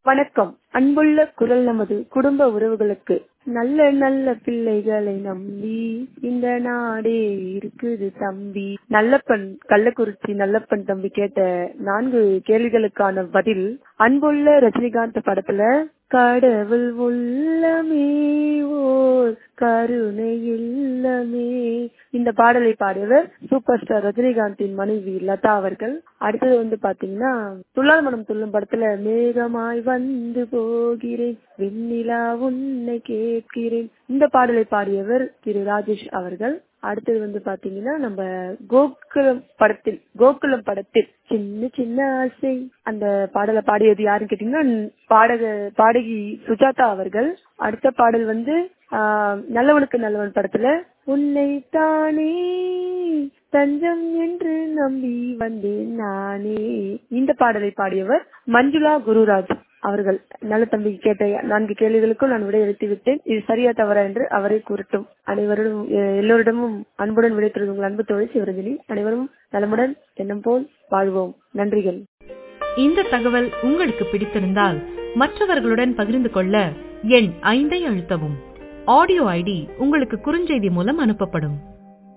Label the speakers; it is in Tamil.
Speaker 1: வணக்கம் அன்புள்ள குரல் நமது குடும்ப உறவுகளுக்கு நல்ல நல்ல பிள்ளைகளை நம்பி இந்த நாடே இருக்குது தம்பி நல்லப்பன் கள்ளக்குறிச்சி நல்லப்பன் தம்பி கேட்ட நான்கு கேள்விகளுக்கான பதில் அன்புள்ள ரஜினிகாந்த் படத்துல கடவுள் உள்ளமே ஓர் கருணை இல்லமே இந்த பாடலை பாடியவர் சூப்பர் ஸ்டார் ரஜினிகாந்தின் மனைவி லதா அவர்கள் அடுத்தது வந்து பாத்தீங்கன்னா துள்ளால் மனம் துள்ளும் படத்துல மேகமாய் வந்து போகிறேன் வெண்ணிலா உன்னை கேட்கிறேன் இந்த பாடலை பாடியவர் திரு ராஜேஷ் அவர்கள் அடுத்தது வந்து பாத்தீங்கன்னா நம்ம கோகுலம் படத்தில் கோகுலம் படத்தில் சின்ன சின்ன ஆசை அந்த பாடலை பாடியது யாருன்னு கேட்டீங்கன்னா பாடக பாடகி சுஜாதா அவர்கள் அடுத்த பாடல் வந்து ஆஹ் நல்லவனுக்கு நல்லவன் படத்துல உன்னை தானே தஞ்சம் என்று நம்பி வந்தேன் நானே இந்த பாடலை பாடியவர் மஞ்சுளா குருராஜ் அவர்கள் நல்ல தம்பி கேட்ட நான்கு கேள்விகளுக்கும் நான் விடையளித்து விட்டேன் இது சரியா தவறா என்று அவரை கூறட்டும் அனைவரும் எல்லோரிடமும் அன்புடன் விடைத்தது உங்கள் அன்பு தோழி சிவரஞ்சனி அனைவரும் நலமுடன் எண்ணம் போல் வாழ்வோம் நன்றிகள்
Speaker 2: இந்த தகவல் உங்களுக்கு பிடித்திருந்தால் மற்றவர்களுடன் பகிர்ந்து கொள்ள எண் ஐந்தை அழுத்தவும் ஆடியோ ஐடி உங்களுக்கு குறுஞ்செய்தி மூலம் அனுப்பப்படும்